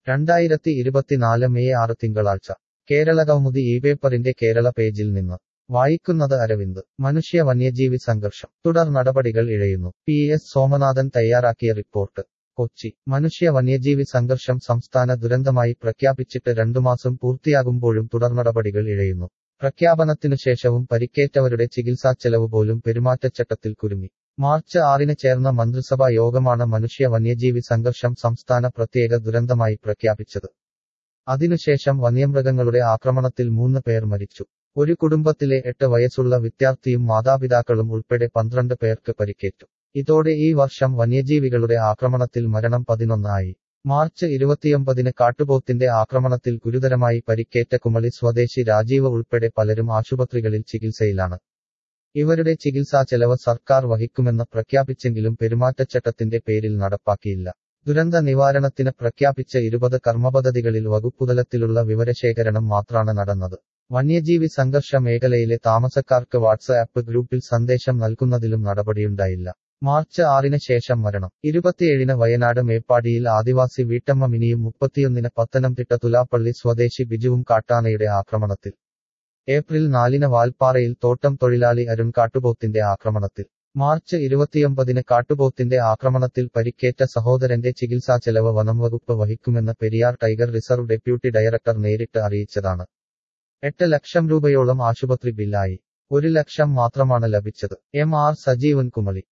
രണ്ടായിരത്തി ഇരുപത്തിനാല് മെയ് ആറ് തിങ്കളാഴ്ച കേരള കൗമുദി ഈ പേപ്പറിന്റെ കേരള പേജിൽ നിന്ന് വായിക്കുന്നത് അരവിന്ദ് മനുഷ്യ വന്യജീവി സംഘർഷം തുടർ നടപടികൾ ഇഴയുന്നു പി എസ് സോമനാഥൻ തയ്യാറാക്കിയ റിപ്പോർട്ട് കൊച്ചി മനുഷ്യ വന്യജീവി സംഘർഷം സംസ്ഥാന ദുരന്തമായി പ്രഖ്യാപിച്ചിട്ട് രണ്ടുമാസം പൂർത്തിയാകുമ്പോഴും തുടർ നടപടികൾ ഇഴയുന്നു പ്രഖ്യാപനത്തിനു ശേഷവും പരിക്കേറ്റവരുടെ ചികിത്സാച്ചെലവ് പോലും പെരുമാറ്റച്ചട്ടത്തിൽ കുരുങ്ങി മാർച്ച് ആറിന് ചേർന്ന മന്ത്രിസഭാ യോഗമാണ് മനുഷ്യ വന്യജീവി സംഘർഷം സംസ്ഥാന പ്രത്യേക ദുരന്തമായി പ്രഖ്യാപിച്ചത് അതിനുശേഷം വന്യമൃഗങ്ങളുടെ ആക്രമണത്തിൽ മൂന്ന് പേർ മരിച്ചു ഒരു കുടുംബത്തിലെ എട്ട് വയസ്സുള്ള വിദ്യാർത്ഥിയും മാതാപിതാക്കളും ഉൾപ്പെടെ പന്ത്രണ്ട് പേർക്ക് പരിക്കേറ്റു ഇതോടെ ഈ വർഷം വന്യജീവികളുടെ ആക്രമണത്തിൽ മരണം പതിനൊന്നായി മാർച്ച് ഇരുപത്തിയൊമ്പതിന് കാട്ടുപോത്തിന്റെ ആക്രമണത്തിൽ ഗുരുതരമായി പരിക്കേറ്റ കുമളി സ്വദേശി രാജീവ് ഉൾപ്പെടെ പലരും ആശുപത്രികളിൽ ചികിത്സയിലാണ് ഇവരുടെ ചികിത്സാ ചെലവ് സർക്കാർ വഹിക്കുമെന്ന് പ്രഖ്യാപിച്ചെങ്കിലും പെരുമാറ്റച്ചട്ടത്തിന്റെ പേരിൽ നടപ്പാക്കിയില്ല ദുരന്ത നിവാരണത്തിന് പ്രഖ്യാപിച്ച ഇരുപത് കർമ്മപദ്ധതികളിൽ വകുപ്പുതലത്തിലുള്ള വിവരശേഖരണം മാത്രാണ് നടന്നത് വന്യജീവി സംഘർഷ മേഖലയിലെ താമസക്കാർക്ക് വാട്സ്ആപ്പ് ഗ്രൂപ്പിൽ സന്ദേശം നൽകുന്നതിലും നടപടിയുണ്ടായില്ല മാർച്ച് ആറിന് ശേഷം മരണം ഇരുപത്തിയേഴിന് വയനാട് മേപ്പാടിയിൽ ആദിവാസി വീട്ടമ്മ മിനിയും മുപ്പത്തിയൊന്നിന് പത്തനംതിട്ട തുലാപ്പള്ളി സ്വദേശി ബിജുവും കാട്ടാനയുടെ ആക്രമണത്തിൽ ഏപ്രിൽ നാലിന് വാൽപ്പാറയിൽ തോട്ടം തൊഴിലാളി അരുൺ കാട്ടുപോത്തിന്റെ ആക്രമണത്തിൽ മാർച്ച് ഇരുപത്തിയൊമ്പതിന് കാട്ടുപോത്തിന്റെ ആക്രമണത്തിൽ പരിക്കേറ്റ സഹോദരന്റെ ചികിത്സാ ചെലവ് വനംവകുപ്പ് വഹിക്കുമെന്ന് Periyar tiger reserve deputy director നേരിട്ട് അറിയിച്ചതാണ് എട്ട് ലക്ഷം രൂപയോളം ആശുപത്രി ബില്ലായി ഒരു ലക്ഷം മാത്രമാണ് ലഭിച്ചത് എം ആർ സജീവൻ കുമളി